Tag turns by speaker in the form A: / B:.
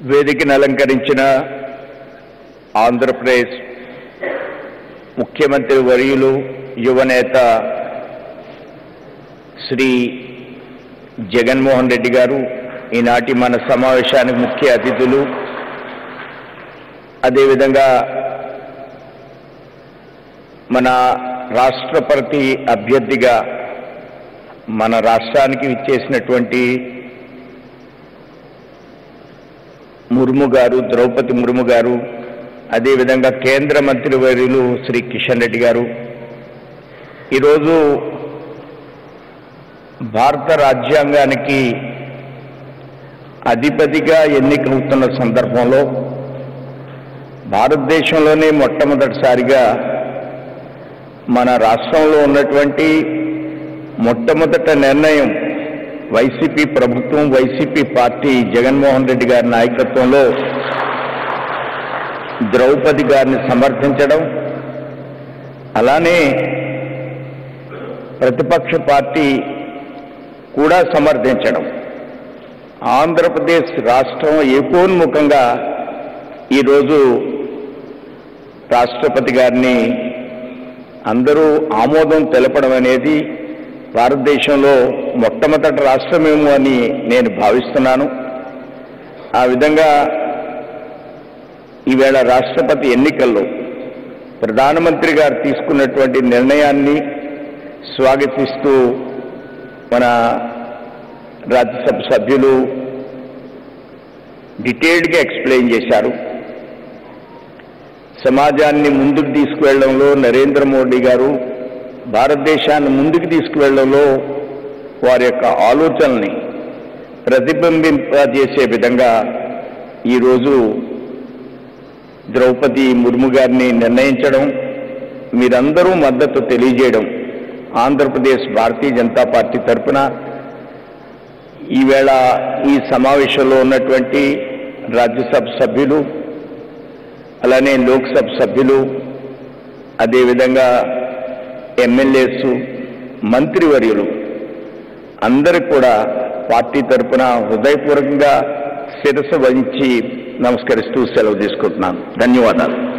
A: వేదికను అలంకరించిన ఆంధ్రప్రదేశ్ ముఖ్యమంత్రి వర్యులు యువనేత శ్రీ జగన్మోహన్ రెడ్డి గారు ఈనాటి మన సమావేశానికి ముఖ్య అతిథులు అదేవిధంగా మన రాష్ట్రపతి అభ్యర్థిగా మన రాష్ట్రానికి ఇచ్చేసినటువంటి ముర్ము గారు ద్రౌపది ముర్ము గారు అదేవిధంగా కేంద్ర మంత్రి వర్యులు శ్రీ కిషన్ రెడ్డి గారు ఈరోజు భారత రాజ్యాంగానికి అధిపతిగా ఎన్నికవుతున్న సందర్భంలో భారతదేశంలోనే మొట్టమొదటిసారిగా మన రాష్ట్రంలో ఉన్నటువంటి మొట్టమొదట నిర్ణయం వైసీపీ ప్రభుత్వం వైసీపీ పార్టీ జగన్మోహన్ రెడ్డి గారి నాయకత్వంలో ద్రౌపది గారిని సమర్థించడం అలానే ప్రతిపక్ష పార్టీ కూడా సమర్థించడం ఆంధ్రప్రదేశ్ రాష్ట్రం ఏకోన్ముఖంగా ఈరోజు రాష్ట్రపతి గారిని అందరూ ఆమోదం తెలపడం అనేది భారతదేశంలో మొట్టమొదటి రాష్ట్రమేమో అని నేను భావిస్తున్నాను ఆ విధంగా ఈవేళ రాష్ట్రపతి ఎన్నికల్లో ప్రధానమంత్రి గారు తీసుకున్నటువంటి నిర్ణయాన్ని స్వాగతిస్తూ మన రాజ్యసభ సభ్యులు డీటెయిల్డ్గా ఎక్స్ప్లెయిన్ చేశారు సమాజాన్ని ముందుకు తీసుకువెళ్లడంలో నరేంద్ర మోడీ గారు భారతదేశాన్ని ముందుకు తీసుకువెళ్లడంలో వారి యొక్క ఆలోచనల్ని ప్రతిబింబింపజేసే విధంగా ఈరోజు ద్రౌపది ముర్ము గారిని నిర్ణయించడం మీరందరూ మద్దతు తెలియజేయడం ఆంధ్రప్రదేశ్ భారతీయ జనతా పార్టీ తరఫున ఈవేళ ఈ సమావేశంలో ఉన్నటువంటి రాజ్యసభ సభ్యులు అలానే లోక్సభ సభ్యులు అదేవిధంగా ఎమ్మెల్యేస్ మంత్రివర్యులు అందరికి కూడా పార్టీ తరఫున హృదయపూర్వకంగా శిరస్సు వహించి నమస్కరిస్తూ సెలవు తీసుకుంటున్నాను ధన్యవాదాలు